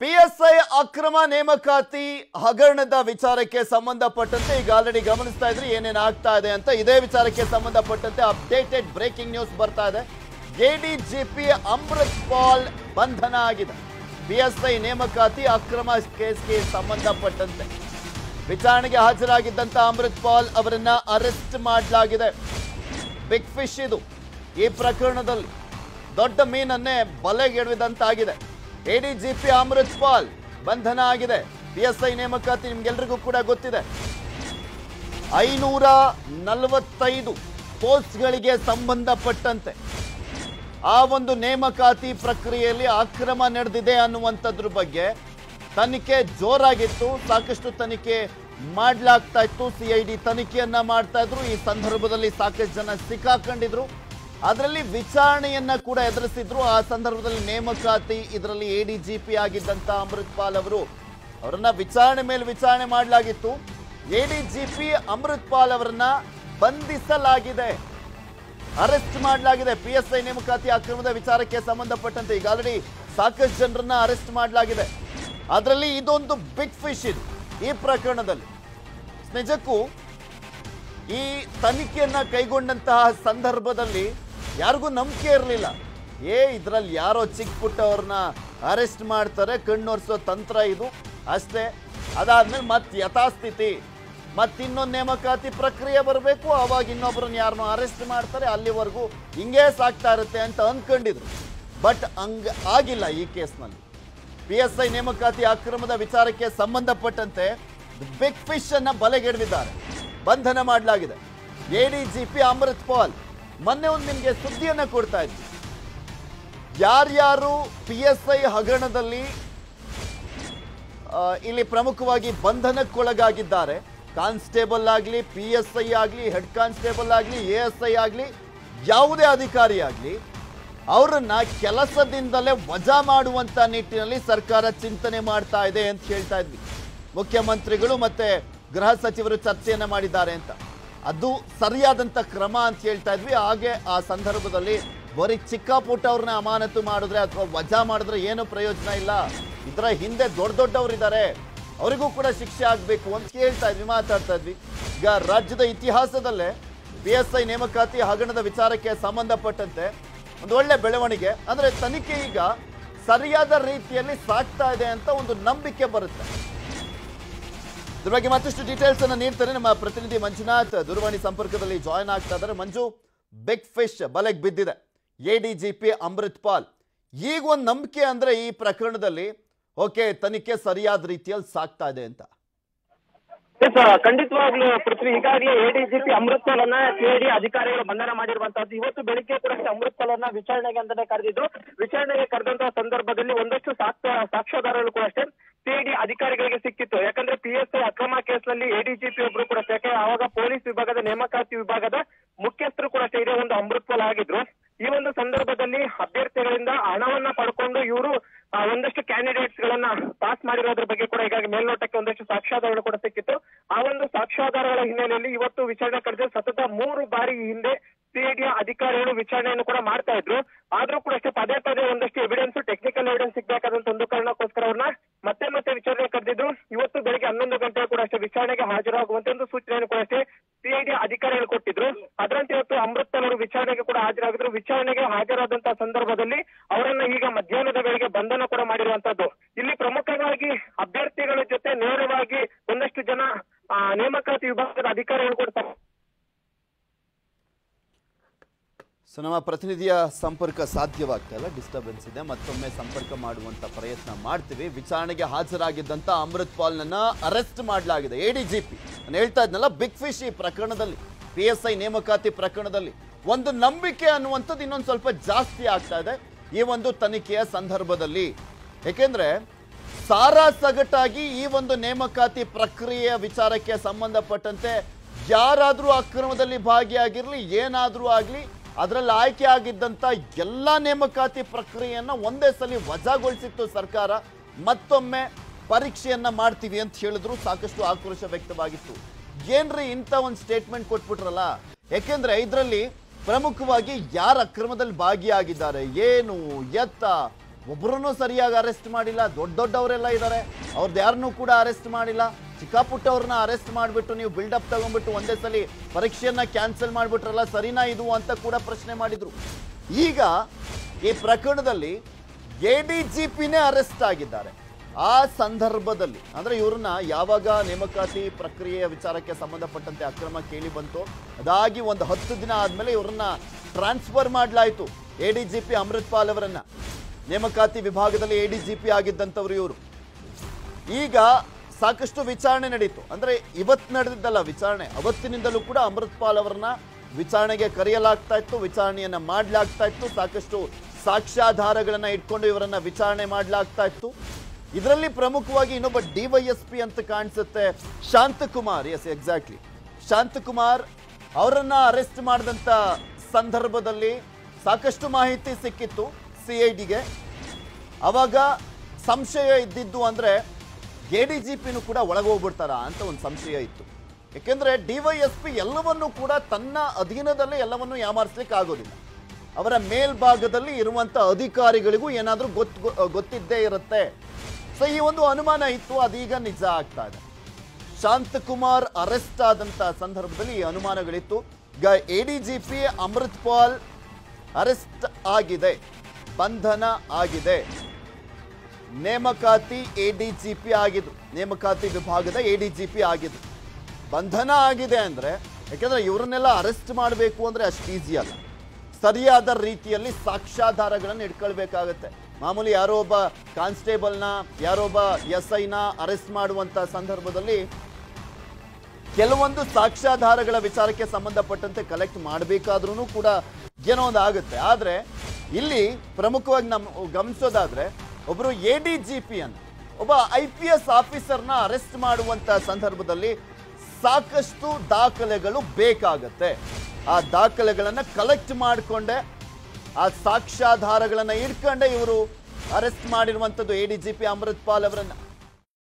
PSI ಅಕ್ರಮ ನೇಮಕಾತಿ ಹಗರಣದ ವಿಚಾರಕ್ಕೆ ಸಂಬಂಧಪಟ್ಟಂತೆ ಈಗ ಆಲ್ರೆಡಿ ಗಮನಿಸ್ತಾ ಇದ್ರಿ ಏನೇನ್ ಆಗ್ತಾ ಇದೆ ಅಂತ ಇದೇ ವಿಚಾರಕ್ಕೆ ಸಂಬಂಧಪಟ್ಟಂತೆ ಅಪ್ಡೇಟೆಡ್ ಬ್ರೇಕಿಂಗ್ ನ್ಯೂಸ್ ಬರ್ತಾ ಇದೆ ಎಡಿಜಿಪಿ ಅಮೃತ್ ಪಾಲ್ ಬಂಧನ ಆಗಿದೆ ಪಿಎಸ್ಐ ನೇಮಕಾತಿ ಅಕ್ರಮ ಕೇಸ್ಗೆ ಸಂಬಂಧಪಟ್ಟಂತೆ ವಿಚಾರಣೆಗೆ ಹಾಜರಾಗಿದ್ದಂತ ಅಮೃತ್ ಪಾಲ್ ಅವರನ್ನ ಅರೆಸ್ಟ್ ಮಾಡಲಾಗಿದೆ ಬಿಗ್ ಫಿಶ್ ಇದು ಈ ಪ್ರಕರಣದಲ್ಲಿ ದೊಡ್ಡ ಮೀನನ್ನೇ ಬಲೆಗೆಡವಿದಂತಾಗಿದೆ ಎಡಿಜಿಪಿ ಅಮೃತ್ ಪಾಲ್ ಬಂಧನ ಆಗಿದೆ ಪಿಎಸ್ಐ ನೇಮಕಾತಿ ನಿಮ್ಗೆಲ್ರಿಗೂ ಕೂಡ ಗೊತ್ತಿದೆ ಐನೂರ ನಲವತ್ತೈದು ಪೋಸ್ಟ್ಗಳಿಗೆ ಸಂಬಂಧಪಟ್ಟಂತೆ ಆ ಒಂದು ನೇಮಕಾತಿ ಪ್ರಕ್ರಿಯೆಯಲ್ಲಿ ಅಕ್ರಮ ನಡೆದಿದೆ ಅನ್ನುವಂಥದ್ರ ಬಗ್ಗೆ ತನಿಖೆ ಜೋರಾಗಿತ್ತು ಸಾಕಷ್ಟು ತನಿಖೆ ಮಾಡ್ಲಾಗ್ತಾ ಇತ್ತು ಸಿಐಡಿ ತನಿಖೆಯನ್ನ ಮಾಡ್ತಾ ಇದ್ರು ಈ ಸಂದರ್ಭದಲ್ಲಿ ಸಾಕಷ್ಟು ಜನ ಸಿಕ್ಕಾಕೊಂಡಿದ್ರು ಅದರಲ್ಲಿ ವಿಚಾರಣೆಯನ್ನ ಕೂಡ ಎದುರಿಸಿದ್ರು ಆ ಸಂದರ್ಭದಲ್ಲಿ ನೇಮಕಾತಿ ಇದರಲ್ಲಿ ಎಡಿಜಿಪಿ ಆಗಿದ್ದಂತ ಅಮೃತ್ ಪಾಲ್ ಅವರು ಅವರನ್ನ ವಿಚಾರಣೆ ಮೇಲೆ ವಿಚಾರಣೆ ಮಾಡಲಾಗಿತ್ತು ಎಡಿಜಿಪಿ ಅಮೃತ್ ಪಾಲ್ ಅವರನ್ನ ಬಂಧಿಸಲಾಗಿದೆ ಅರೆಸ್ಟ್ ಮಾಡಲಾಗಿದೆ ಪಿ ಎಸ್ ಐ ನೇಮಕಾತಿ ಅಕ್ರಮದ ವಿಚಾರಕ್ಕೆ ಸಂಬಂಧಪಟ್ಟಂತೆ ಈಗ ಆಲ್ರೆಡಿ ಸಾಕಷ್ಟು ಜನರನ್ನ ಅರೆಸ್ಟ್ ಮಾಡಲಾಗಿದೆ ಅದರಲ್ಲಿ ಇದೊಂದು ಬಿಗ್ ಫಿಶ್ ಇದು ಈ ಪ್ರಕರಣದಲ್ಲಿ ನಿಜಕ್ಕೂ ಈ ತನಿಖೆಯನ್ನ ಕೈಗೊಂಡಂತಹ ಸಂದರ್ಭದಲ್ಲಿ ಯಾರಿಗೂ ನಂಬಿಕೆ ಇರಲಿಲ್ಲ ಏ ಇದರಲ್ಲಿ ಯಾರೋ ಚಿಕ್ಕ ಪುಟ್ಟವ್ರನ್ನ ಅರೆಸ್ಟ್ ಮಾಡ್ತಾರೆ ಕಣ್ಣೊರ್ಸೋ ತಂತ್ರ ಇದು ಅಷ್ಟೇ ಅದಾದ್ಮೇಲೆ ಮತ್ತೆ ಯಥಾಸ್ಥಿತಿ ಮತ್ತಿನ್ನೊಂದು ನೇಮಕಾತಿ ಪ್ರಕ್ರಿಯೆ ಬರಬೇಕು ಅವಾಗ ಇನ್ನೊಬ್ಬರನ್ನ ಯಾರನ್ನೋ ಅರೆಸ್ಟ್ ಮಾಡ್ತಾರೆ ಅಲ್ಲಿವರೆಗೂ ಹಿಂಗೇ ಸಾಕ್ತಾ ಇರುತ್ತೆ ಅಂತ ಅಂದ್ಕೊಂಡಿದ್ರು ಬಟ್ ಹಂಗ ಆಗಿಲ್ಲ ಈ ಕೇಸ್ನಲ್ಲಿ ಪಿ ಎಸ್ ಐ ನೇಮಕಾತಿ ಅಕ್ರಮದ ವಿಚಾರಕ್ಕೆ ಸಂಬಂಧಪಟ್ಟಂತೆ ಬಿಗ್ ಫಿಶ್ ಅನ್ನ ಬಲೆಗೆಡವಿದ್ದಾರೆ ಬಂಧನ ಮಾಡಲಾಗಿದೆ ಎಡಿಜಿಪಿ ಅಮೃತ್ ಪಾಲ್ ಮೊನ್ನೆ ಒಂದು ನಿಮಗೆ ಸುದ್ದಿಯನ್ನ ಕೊಡ್ತಾ ಇದ್ವಿ ಯಾರ್ಯಾರು ಪಿ ಎಸ್ ಐ ಹಗರಣದಲ್ಲಿ ಆ, ಇಲ್ಲಿ ಪ್ರಮುಖವಾಗಿ ಬಂಧನಕ್ಕೊಳಗಾಗಿದ್ದಾರೆ ಕಾನ್ಸ್ಟೇಬಲ್ ಆಗಲಿ ಪಿ ಎಸ್ ಐ ಆಗಲಿ ಹೆಡ್ ಕಾನ್ಸ್ಟೇಬಲ್ ಆಗಲಿ ಎ ಎಸ್ ಐ ಆಗಲಿ ಯಾವುದೇ ಅಧಿಕಾರಿ ಆಗಲಿ ಅವರನ್ನ ಕೆಲಸದಿಂದಲೇ ವಜಾ ಮಾಡುವಂತ ನಿಟ್ಟಿನಲ್ಲಿ ಸರ್ಕಾರ ಚಿಂತನೆ ಮಾಡ್ತಾ ಇದೆ ಅಂತ ಹೇಳ್ತಾ ಇದ್ವಿ ಮುಖ್ಯಮಂತ್ರಿಗಳು ಮತ್ತೆ ಗೃಹ ಸಚಿವರು ಚರ್ಚೆಯನ್ನ ಮಾಡಿದ್ದಾರೆ ಅಂತ ಅದು ಸರಿಯಾದಂತ ಕ್ರಮ ಅಂತ ಹೇಳ್ತಾ ಇದ್ವಿ ಹಾಗೆ ಆ ಸಂದರ್ಭದಲ್ಲಿ ಬರೀ ಚಿಕ್ಕ ಪುಟ್ಟ ಅವ್ರನ್ನ ಅಮಾನತು ಮಾಡಿದ್ರೆ ಅಥವಾ ವಜಾ ಮಾಡಿದ್ರೆ ಏನು ಪ್ರಯೋಜನ ಇಲ್ಲ ಇದರ ಹಿಂದೆ ದೊಡ್ಡ ದೊಡ್ಡವರಿದ್ದಾರೆ ಅವರಿಗೂ ಕೂಡ ಶಿಕ್ಷೆ ಆಗಬೇಕು ಅಂತ ಕೇಳ್ತಾ ಇದ್ವಿ ಮಾತಾಡ್ತಾ ಇದ್ವಿ ಈಗ ರಾಜ್ಯದ ಇತಿಹಾಸದಲ್ಲೇ ಪಿ ಎಸ್ ಐ ನೇಮಕಾತಿ ಹಗರಣದ ವಿಚಾರಕ್ಕೆ ಸಂಬಂಧಪಟ್ಟಂತೆ ಒಂದು ಒಳ್ಳೆ ಬೆಳವಣಿಗೆ ಅಂದ್ರೆ ತನಿಖೆ ಈಗ ಸರಿಯಾದ ರೀತಿಯಲ್ಲಿ ಸಾಗ್ತಾ ಇದೆ ಅಂತ ಒಂದು ನಂಬಿಕೆ ಬರುತ್ತೆ ಇದ್ರ ಬಗ್ಗೆ ಮತ್ತಷ್ಟು ಡೀಟೇಲ್ಸ್ ಅನ್ನ ನೀಡ್ತಾರೆ ನಮ್ಮ ಪ್ರತಿನಿಧಿ ಮಂಜುನಾಥ್ ದೂರವಾಣಿ ಸಂಪರ್ಕದಲ್ಲಿ ಜಾಯ್ನ್ ಆಗ್ತಾ ಇದ್ದಾರೆ ಮಂಜು ಬಿಗ್ ಫಿಶ್ ಬಲೆಗೆ ಬಿದ್ದಿದೆ ಎಡಿಜಿಪಿ ಅಮೃತ್ ಪಾಲ್ ಈಗ ಒಂದು ನಂಬಿಕೆ ಅಂದ್ರೆ ಈ ಪ್ರಕರಣದಲ್ಲಿ ಓಕೆ ತನಿಖೆ ಸರಿಯಾದ ರೀತಿಯಲ್ಲಿ ಸಾಗ್ತಾ ಇದೆ ಅಂತ ಎಸ್ ಖಂಡಿತವಾಗ್ಲೂ ಪೃಥ್ವಿ ಈಗಾಗಲೇ ಎಡಿಜಿಪಿ ಅಮೃತ್ ಪಾಲ್ ಅನ್ನ ಸಿಐಡಿ ಅಧಿಕಾರಿಗಳು ಬಂಧನ ಮಾಡಿರುವಂತದ್ದು ಇವತ್ತು ಬೆಳಿಗ್ಗೆ ಕೂಡ ಅಷ್ಟೇ ಅಮೃತ್ ಪಾಲ್ ಅನ್ನ ವಿಚಾರಣೆಗೆ ಅಂತಾನೆ ಕರೆದಿದ್ರು ವಿಚಾರಣೆಗೆ ಕರೆದಂತಹ ಸಂದರ್ಭದಲ್ಲಿ ಒಂದಷ್ಟು ಸಾಕ್ಷ್ಯ ಸಾಕ್ಷ್ಯಾಧಾರಗಳು ಕೂಡ ಅಷ್ಟೇ ಸಿಐಡಿ ಅಧಿಕಾರಿಗಳಿಗೆ ಸಿಕ್ಕಿತ್ತು ಯಾಕಂದ್ರೆ ಪಿ ಎಸ್ ಐ ಅಕ್ರಮ ಕೇಸ್ನಲ್ಲಿ ಎಡಿಜಿಪಿ ಒಬ್ರು ಕೂಡ ಅಷ್ಟೇ ಯಾಕೆ ಆವಾಗ ಪೊಲೀಸ್ ವಿಭಾಗದ ನೇಮಕಾತಿ ವಿಭಾಗದ ಮುಖ್ಯಸ್ಥರು ಕೂಡ ಅಷ್ಟೇ ಇದೇ ಒಂದು ಅಮೃತ್ ಪಾಲ್ ಆಗಿದ್ರು ಈ ಒಂದು ಸಂದರ್ಭದಲ್ಲಿ ಅಭ್ಯರ್ಥಿಗಳಿಂದ ಹಣವನ್ನ ಪಡ್ಕೊಂಡು ಇವರು ಒಂದಷ್ಟು ಕ್ಯಾಂಡಿಡೇಟ್ಸ್ ಗಳನ್ನ ಪಾಸ್ ಮಾಡಿರೋದ್ರ ಬಗ್ಗೆ ಕೂಡ ಈಗಾಗಲೇ ಮೇಲ್ನೋಟಕ್ಕೆ ಒಂದಷ್ಟು ಸಾಕ್ಷ್ಯಾಧಾರಗಳು ಕೂಡ ಸಿಕ್ಕಿತ್ತು ಆ ಒಂದು ಸಾಕ್ಷ್ಯಾಧಾರಗಳ ಹಿನ್ನೆಲೆಯಲ್ಲಿ ಇವತ್ತು ವಿಚಾರಣೆ ಕರೆದು ಸತತ ಮೂರು ಬಾರಿ ಈ ಹಿಂದೆ ಸಿಐಡಿಯ ಅಧಿಕಾರಿಗಳು ವಿಚಾರಣೆಯನ್ನು ಕೂಡ ಮಾಡ್ತಾ ಇದ್ರು ಆದ್ರೂ ಕೂಡ ಅಷ್ಟೇ ಪದೇ ಪದೇ ಒಂದಷ್ಟು ಎವಿಡೆನ್ಸ್ ಟೆಕ್ನಿಕಲ್ ಎವಿಡೆನ್ಸ್ ಸಿಗ್ಬೇಕಾದಂತ ಒಂದು ಕಾರಣಕ್ಕೋಸ್ಕರ ಅವ್ರನ್ನ ಮತ್ತೆ ಮತ್ತೆ ವಿಚಾರಣೆ ಕರೆದಿದ್ರು ಇವತ್ತು ಬೆಳಿಗ್ಗೆ ಹನ್ನೊಂದು ಗಂಟೆ ಕೂಡ ಅಷ್ಟೇ ವಿಚಾರಣೆಗೆ ಹಾಜರಾಗುವಂತೆ ಒಂದು ಸೂಚನೆಯನ್ನು ಕೂಡ ಅಷ್ಟೇ ಸಿಐಡಿ ಅಧಿಕಾರಿಗಳು ಕೊಟ್ಟಿದ್ರು ಅದರಂತೆ ಇವತ್ತು ಅಮೃತ್ ಅವರು ವಿಚಾರಣೆಗೆ ಕೂಡ ಹಾಜರಾಗಿದ್ರು ವಿಚಾರಣೆಗೆ ಹಾಜರಾದಂತಹ ಸಂದರ್ಭದಲ್ಲಿ ಅವರನ್ನ ಈಗ ಮಧ್ಯಾಹ್ನದ ವೇಳೆಗೆ ಬಂಧನ ಕೂಡ ಮಾಡಿರುವಂತದ್ದು ಇಲ್ಲಿ ಪ್ರಮುಖವಾಗಿ ಅಭ್ಯರ್ಥಿಗಳ ಜೊತೆ ನೇರವಾಗಿ ಒಂದಷ್ಟು ಜನ ಆ, ನೇಮಕಾತಿ ವಿಭಾಗದ ಅಧಿಕಾರಿಗಳು ಕೂಡ ತಮ್ಮ ಸೊ ನಮ್ಮ ಪ್ರತಿನಿಧಿಯ ಸಂಪರ್ಕ ಸಾಧ್ಯವಾಗ್ತಾ ಇಲ್ಲ ಡಿಸ್ಟರ್ಬೆನ್ಸ್ ಇದೆ ಮತ್ತೊಮ್ಮೆ ಸಂಪರ್ಕ ಮಾಡುವಂತ ಪ್ರಯತ್ನ ಮಾಡ್ತೀವಿ ವಿಚಾರಣೆಗೆ ಹಾಜರಾಗಿದ್ದಂತ ಅಮೃತ್ ಪಾಲ್ನನ್ನ ಅರೆಸ್ಟ್ ಮಾಡಲಾಗಿದೆ ಎಡಿಜಿಪಿ ನಾನು ಹೇಳ್ತಾ ಇದ್ನಲ್ಲ ಬಿಗ್ ಫಿಶ್ ಈ ಪ್ರಕರಣದಲ್ಲಿ ಪಿ ಎಸ್ ಐ ನೇಮಕಾತಿ ಪ್ರಕರಣದಲ್ಲಿ ಒಂದು ನಂಬಿಕೆ ಅನ್ನುವಂಥದ್ದು ಇನ್ನೊಂದು ಸ್ವಲ್ಪ ಜಾಸ್ತಿ ಆಗ್ತಾ ಇದೆ ಈ ಒಂದು ತನಿಖೆಯ ಸಂದರ್ಭದಲ್ಲಿ ಏಕೆಂದ್ರೆ ಸಾರಾ ಸಗಟಾಗಿ ಈ ಒಂದು ನೇಮಕಾತಿ ಪ್ರಕ್ರಿಯೆಯ ವಿಚಾರಕ್ಕೆ ಸಂಬಂಧಪಟ್ಟಂತೆ ಯಾರಾದರೂ ಅಕ್ರಮದಲ್ಲಿ ಭಾಗಿಯಾಗಿರ್ಲಿ ಏನಾದರೂ ಆಗಲಿ ಅದರಲ್ಲಿ ಆಯ್ಕೆ ಆಗಿದ್ದಂಥ ಎಲ್ಲ ನೇಮಕಾತಿ ಪ್ರಕ್ರಿಯೆಯನ್ನ ಒಂದೇ ಸಲ ವಜಾಗೊಳಿಸಿತ್ತು ಸರ್ಕಾರ ಮತ್ತೊಮ್ಮೆ ಪರೀಕ್ಷೆಯನ್ನ ಮಾಡ್ತೀವಿ ಅಂತ ಹೇಳಿದ್ರು ಸಾಕಷ್ಟು ಆಕ್ರೋಶ ವ್ಯಕ್ತವಾಗಿತ್ತು ಏನ್ರಿ ಇಂಥ ಒಂದು ಸ್ಟೇಟ್ಮೆಂಟ್ ಕೊಟ್ಬಿಟ್ರಲ್ಲ ಯಾಕೆಂದ್ರೆ ಇದರಲ್ಲಿ ಪ್ರಮುಖವಾಗಿ ಯಾರ ಅಕ್ರಮದಲ್ಲಿ ಭಾಗಿಯಾಗಿದ್ದಾರೆ ಏನು ಎತ್ತ ಒಬ್ಬರನ್ನು ಸರಿಯಾಗಿ ಅರೆಸ್ಟ್ ಮಾಡಿಲ್ಲ ದೊಡ್ಡ ದೊಡ್ಡವರೆಲ್ಲ ಇದ್ದಾರೆ ಅವ್ರದ್ದು ಯಾರನ್ನೂ ಕೂಡ ಅರೆಸ್ಟ್ ಮಾಡಿಲ್ಲ ಚಿಕ್ಕ ಪುಟ್ಟವ್ರನ್ನ ಅರೆಸ್ಟ್ ಮಾಡಿಬಿಟ್ಟು ನೀವು ಬಿಲ್ಡಪ್ ತಗೊಂಡ್ಬಿಟ್ಟು ಒಂದೇ ಸಲ ಪರೀಕ್ಷೆಯನ್ನ ಕ್ಯಾನ್ಸಲ್ ಮಾಡಿಬಿಟ್ರಲ್ಲ ಸರಿನಾ ಇದು ಅಂತ ಕೂಡ ಪ್ರಶ್ನೆ ಮಾಡಿದ್ರು ಈಗ ಈ ಪ್ರಕರಣದಲ್ಲಿ ಎ ಡಿ ಜಿ ಪಿನೇ ಅರೆಸ್ಟ್ ಆಗಿದ್ದಾರೆ ಆ ಸಂದರ್ಭದಲ್ಲಿ ಅಂದ್ರೆ ಇವ್ರನ್ನ ಯಾವಾಗ ನೇಮಕಾತಿ ಪ್ರಕ್ರಿಯೆಯ ವಿಚಾರಕ್ಕೆ ಸಂಬಂಧಪಟ್ಟಂತೆ ಅಕ್ರಮ ಕೇಳಿ ಬಂತು ಅದಾಗಿ ಒಂದು ಹತ್ತು ದಿನ ಆದ್ಮೇಲೆ ಇವ್ರನ್ನ ಟ್ರಾನ್ಸ್ಫರ್ ಮಾಡಲಾಯಿತು A D G P Amrit Paul ಅವರನ್ನ ನೇಮಕಾತಿ ವಿಭಾಗದಲ್ಲಿ ಎ ಡಿ ಜಿ ಪಿ ಆಗಿದ್ದಂಥವ್ರು ಇವರು ಈಗ ಸಾಕಷ್ಟು ವಿಚಾರಣೆ ನಡೀತು ಅಂದ್ರೆ ಇವತ್ತು ನಡೆದಿದ್ದಲ್ಲ ವಿಚಾರಣೆ ಅವತ್ತಿನಿಂದಲೂ ಕೂಡ ಅಮೃತ್ ಪಾಲ್ ಅವರನ್ನ ವಿಚಾರಣೆಗೆ ಕರೆಯಲಾಗ್ತಾ ಇತ್ತು ವಿಚಾರಣೆಯನ್ನ ಮಾಡಲಾಗ್ತಾ ಇತ್ತು ಸಾಕಷ್ಟು ಸಾಕ್ಷ್ಯಾಧಾರಗಳನ್ನ ಇಟ್ಕೊಂಡು ಇವರನ್ನ ವಿಚಾರಣೆ ಮಾಡಲಾಗ್ತಾ ಇತ್ತು ಇದರಲ್ಲಿ ಪ್ರಮುಖವಾಗಿ ಇನ್ನೊಬ್ಬ ಡಿವೈಎಸ್ಪಿ ಅಂತ ಕಾಣಿಸುತ್ತೆ ಶಾಂತಕುಮಾರ್ ಎಸ್ ಎಕ್ಸಾಕ್ಟ್ಲಿ ಶಾಂತಕುಮಾರ್ ಅವರನ್ನ ಅರೆಸ್ಟ್ ಮಾಡಿದಂತ ಸಂದರ್ಭದಲ್ಲಿ ಸಾಕಷ್ಟು ಮಾಹಿತಿ ಸಿಕ್ಕಿತ್ತು ಸಿ ಐ ಡಿಗೆ ಅವಾಗ ಸಂಶಯ ಇದ್ದಿದ್ದು ಅಂದ್ರೆ ಎ ಡಿ ಜಿ ಪಿನೂ ಕೂಡ ಒಳಗೋಗ್ಬಿಡ್ತಾರ ಅಂತ ಒಂದು ಸಂಶಯ ಇತ್ತು ಯಾಕೆಂದ್ರೆ ಡಿವೈಎಸ್ಪಿ ಎಲ್ಲವನ್ನೂ ಕೂಡ ತನ್ನ ಅಧೀನದಲ್ಲೇ ಎಲ್ಲವನ್ನೂ ಯಾಮಾರಿಸ್ಲಿಕ್ಕೆ ಆಗೋದಿಲ್ಲ ಅವರ ಮೇಲ್ಭಾಗದಲ್ಲಿ ಇರುವಂತ ಅಧಿಕಾರಿಗಳಿಗೂ ಏನಾದರೂ ಗೊತ್ತು ಗೊತ್ತಿದ್ದೇ ಇರುತ್ತೆ ಸೊ ಈ ಒಂದು ಅನುಮಾನ ಇತ್ತು ಅದೀಗ ನಿಜ ಆಗ್ತಾ ಇದೆ ಶಾಂತಕುಮಾರ್ ಅರೆಸ್ಟ್ ಆದಂತ ಸಂದರ್ಭದಲ್ಲಿ ಈ ಅನುಮಾನಗಳಿತ್ತು ಈಗ A D G P Amrit Paul arrest ಆಗಿದೆ ಬಂಧನ ಆಗಿದೆ ನೇಮಕಾತಿ ಎ ಡಿ ಜಿ ಪಿ ಆಗಿದ್ದು ನೇಮಕಾತಿ ವಿಭಾಗದ ಎ ಡಿ ಜಿ ಪಿ ಆಗಿದ್ದು ಬಂಧನ ಆಗಿದೆ ಅಂದ್ರೆ ಯಾಕೆಂದ್ರೆ ಇವರನ್ನೆಲ್ಲ ಅರೆಸ್ಟ್ ಮಾಡಬೇಕು ಅಂದ್ರೆ ಅಷ್ಟು ಈಸಿ ಅಲ್ಲ ಸರಿಯಾದ ರೀತಿಯಲ್ಲಿ ಸಾಕ್ಷ್ಯಾಧಾರಗಳನ್ನು ಇಟ್ಕೊಳ್ಬೇಕಾಗತ್ತೆ ಮಾಮೂಲಿ ಯಾರೋ ಒಬ್ಬ ಕಾನ್ಸ್ಟೇಬಲ್ನ ಯಾರೋ ಒಬ್ಬ ಎಸ್ ಐನ ಅರೆಸ್ಟ್ ಮಾಡುವಂತ ಸಂದರ್ಭದಲ್ಲಿ ಕೆಲವೊಂದು ಸಾಕ್ಷ್ಯಾಧಾರಗಳ ವಿಚಾರಕ್ಕೆ ಸಂಬಂಧಪಟ್ಟಂತೆ ಕಲೆಕ್ಟ್ ಮಾಡಬೇಕಾದ್ರೂ ಕೂಡ ಏನೋ ಒಂದು ಆಗುತ್ತೆ ಆದ್ರೆ ಇಲ್ಲಿ ಪ್ರಮುಖವಾಗಿ ನಮ್ಮ ಗಮನಿಸೋದಾದ್ರೆ ಒಬ್ಬರು ಎ ಡಿ ಜಿ ಪಿ ಅನ್ನು ಒಬ್ಬ ಐ ಪಿ ಎಸ್ ಆಫೀಸರ್ನ ಅರೆಸ್ಟ್ ಮಾಡುವಂತ ಸಂದರ್ಭದಲ್ಲಿ ಸಾಕಷ್ಟು ದಾಖಲೆಗಳು ಬೇಕಾಗತ್ತೆ ಆ ದಾಖಲೆಗಳನ್ನ ಕಲೆಕ್ಟ್ ಮಾಡಿಕೊಂಡೆ ಆ ಸಾಕ್ಷ್ಯಾಧಾರಗಳನ್ನ ಇಟ್ಕೊಂಡೆ ಇವರು ಅರೆಸ್ಟ್ ಮಾಡಿರುವಂಥದ್ದು A D G P Amrit Paul ಅವರನ್ನ